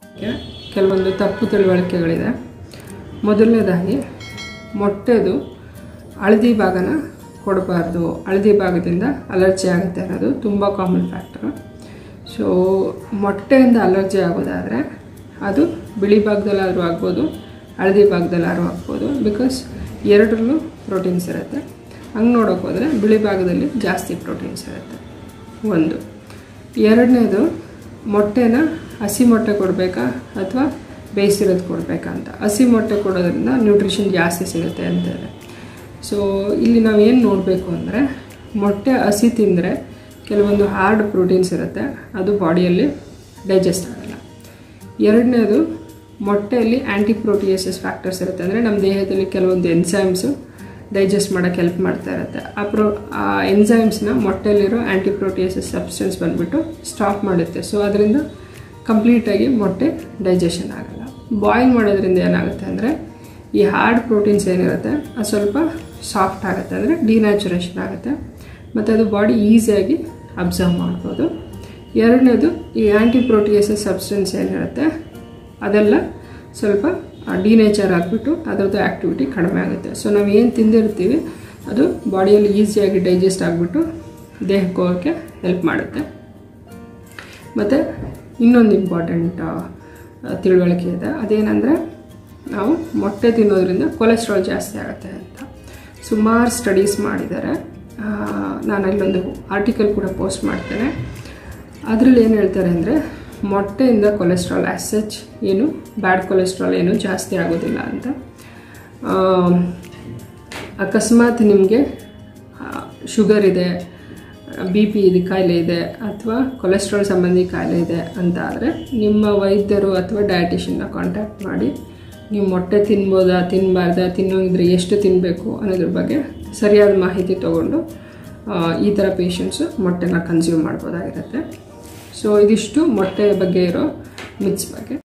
ಕೆಲವೊಂದು ತಪ್ಪು ತಿಳುವಳಿಕೆಗಳಿದೆ ಮೊದಲನೇದಾಗಿ ಮೊಟ್ಟೆದು ಹಳದಿ ಭಾಗನ ಕೊಡಬಾರ್ದು ಹಳದಿ ಭಾಗದಿಂದ ಅಲರ್ಜಿ ಆಗುತ್ತೆ ಅನ್ನೋದು ತುಂಬ ಕಾಮನ್ ಫ್ಯಾಕ್ಟರು ಸೊ ಮೊಟ್ಟೆಯಿಂದ ಅಲರ್ಜಿ ಆಗೋದಾದರೆ ಅದು ಬಿಳಿ ಭಾಗದಲ್ಲಾದರೂ ಆಗ್ಬೋದು ಹಳದಿ ಭಾಗದಲ್ಲಾದ್ರೂ ಆಗ್ಬೋದು ಬಿಕಾಸ್ ಎರಡರಲ್ಲೂ ಪ್ರೋಟೀನ್ಸ್ ಇರುತ್ತೆ ಹಂಗೆ ನೋಡೋಕೆ ಹೋದರೆ ಬಿಳಿ ಭಾಗದಲ್ಲಿ ಜಾಸ್ತಿ ಪ್ರೋಟೀನ್ಸ್ ಇರುತ್ತೆ ಒಂದು ಎರಡನೇದು ಮೊಟ್ಟೆನ ಹಸಿ ಮೊಟ್ಟೆ ಕೊಡಬೇಕಾ ಅಥವಾ ಬೇಯಿಸಿರೋದು ಕೊಡಬೇಕಾ ಅಂತ ಹಸಿ ಮೊಟ್ಟೆ ಕೊಡೋದ್ರಿಂದ ನ್ಯೂಟ್ರಿಷನ್ ಜಾಸ್ತಿ ಸಿಗುತ್ತೆ ಅಂತಾರೆ ಸೊ ಇಲ್ಲಿ ನಾವು ಏನು ನೋಡಬೇಕು ಅಂದರೆ ಮೊಟ್ಟೆ ಹಸಿ ತಿಂದರೆ ಕೆಲವೊಂದು ಹಾರ್ಡ್ ಪ್ರೋಟೀನ್ಸ್ ಇರುತ್ತೆ ಅದು ಬಾಡಿಯಲ್ಲಿ ಡೈಜೆಸ್ಟ್ ಆಗಲ್ಲ ಎರಡನೇದು ಮೊಟ್ಟೆಯಲ್ಲಿ ಆ್ಯಂಟಿ ಪ್ರೋಟಿಯೇಸಸ್ ಫ್ಯಾಕ್ಟರ್ಸ್ ಇರುತ್ತೆ ಅಂದರೆ ನಮ್ಮ ದೇಹದಲ್ಲಿ ಕೆಲವೊಂದು ಎನ್ಸೈಮ್ಸು ಡೈಜೆಸ್ಟ್ ಮಾಡೋಕ್ಕೆ ಹೆಲ್ಪ್ ಮಾಡ್ತಾ ಇರುತ್ತೆ ಆ ಪ್ರೋ ಆ ಎನ್ಸೈಮ್ಸ್ನ ಮೊಟ್ಟೆಯಲ್ಲಿರೋ ಆ್ಯಂಟಿ ಪ್ರೋಟಿಯೇಸಸ್ ಸಬ್ಸ್ಟೆನ್ಸ್ ಬಂದುಬಿಟ್ಟು ಸ್ಟಾಪ್ ಮಾಡುತ್ತೆ ಸೊ ಅದರಿಂದ ಕಂಪ್ಲೀಟಾಗಿ ಮೊಟ್ಟೆ ಡೈಜೆಷನ್ ಆಗಲ್ಲ ಬಾಯ್ಲ್ ಮಾಡೋದ್ರಿಂದ ಏನಾಗುತ್ತೆ ಅಂದರೆ ಈ ಹಾರ್ಡ್ ಪ್ರೋಟೀನ್ಸ್ ಏನಿರುತ್ತೆ ಅದು ಸ್ವಲ್ಪ ಸಾಫ್ಟ್ ಆಗುತ್ತೆ ಅಂದರೆ ಡಿನ್ಯಾಚುರೇಷನ್ ಆಗುತ್ತೆ ಮತ್ತು ಅದು ಬಾಡಿ ಈಸಿಯಾಗಿ ಅಬ್ಸರ್ವ್ ಮಾಡ್ಬೋದು ಎರಡನೇದು ಈ ಆ್ಯಂಟಿ ಪ್ರೋಟಿಯೇಸಸ್ ಸಬ್ಸ್ಟೆನ್ಸ್ ಏನಿರುತ್ತೆ ಅದೆಲ್ಲ ಸ್ವಲ್ಪ ಡಿನೇಚರ್ ಆಗಿಬಿಟ್ಟು ಅದರದ್ದು ಆ್ಯಕ್ಟಿವಿಟಿ ಕಡಿಮೆ ಆಗುತ್ತೆ ಸೊ ನಾವು ಏನು ತಿಂದಿರ್ತೀವಿ ಅದು ಬಾಡಿಯಲ್ಲಿ ಈಸಿಯಾಗಿ ಡೈಜೆಸ್ಟ್ ಆಗಿಬಿಟ್ಟು ದೇಹಕ್ಕೆ ಹೋಗೋಕ್ಕೆ ಹೆಲ್ಪ್ ಮಾಡುತ್ತೆ ಮತ್ತು ಇನ್ನೊಂದು ಇಂಪಾರ್ಟೆಂಟ್ ತಿಳುವಳಿಕೆ ಇದೆ ಅದೇನೆಂದರೆ ನಾವು ಮೊಟ್ಟೆ ತಿನ್ನೋದ್ರಿಂದ ಕೊಲೆಸ್ಟ್ರಾಲ್ ಜಾಸ್ತಿ ಆಗುತ್ತೆ ಅಂತ ಸುಮಾರು ಸ್ಟಡೀಸ್ ಮಾಡಿದ್ದಾರೆ ನಾನು ಇಲ್ಲೊಂದು ಆರ್ಟಿಕಲ್ ಕೂಡ ಪೋಸ್ಟ್ ಮಾಡ್ತೇನೆ ಅದರಲ್ಲಿ ಏನು ಹೇಳ್ತಾರೆ ಅಂದರೆ ಮೊಟ್ಟೆಯಿಂದ ಕೊಲೆಸ್ಟ್ರಾಲ್ ಆ್ಯಸಚ್ ಏನು ಬ್ಯಾಡ್ ಕೊಲೆಸ್ಟ್ರಾಲ್ ಏನು ಜಾಸ್ತಿ ಆಗೋದಿಲ್ಲ ಅಂತ ಅಕಸ್ಮಾತ್ ನಿಮಗೆ ಶುಗರ್ ಇದೆ ಬಿ ಪಿ ಇದು ಕಾಯಿಲೆ ಇದೆ ಅಥವಾ ಕೊಲೆಸ್ಟ್ರಾಲ್ ಸಂಬಂಧಿ ಕಾಯಿಲೆ ಇದೆ ಅಂತ ಆದರೆ ನಿಮ್ಮ ವೈದ್ಯರು ಅಥವಾ ಡಯಟಿಷನ್ನ ಕಾಂಟ್ಯಾಕ್ಟ್ ಮಾಡಿ ನೀವು ಮೊಟ್ಟೆ ತಿನ್ಬೋದಾ ತಿನ್ನಬಾರ್ದಾ ತಿನ್ನೋಂಗಿದ್ರೆ ಎಷ್ಟು ತಿನ್ನಬೇಕು ಅನ್ನೋದ್ರ ಬಗ್ಗೆ ಸರಿಯಾದ ಮಾಹಿತಿ ತೊಗೊಂಡು ಈ ಥರ ಪೇಷಂಟ್ಸು ಮೊಟ್ಟೆನ ಕನ್ಸ್ಯೂಮ್ ಮಾಡ್ಬೋದಾಗಿರುತ್ತೆ ಸೊ ಇದಿಷ್ಟು ಮೊಟ್ಟೆ ಬಗ್ಗೆ ಇರೋ ಮಿತ್ಸ್ ಬಗ್ಗೆ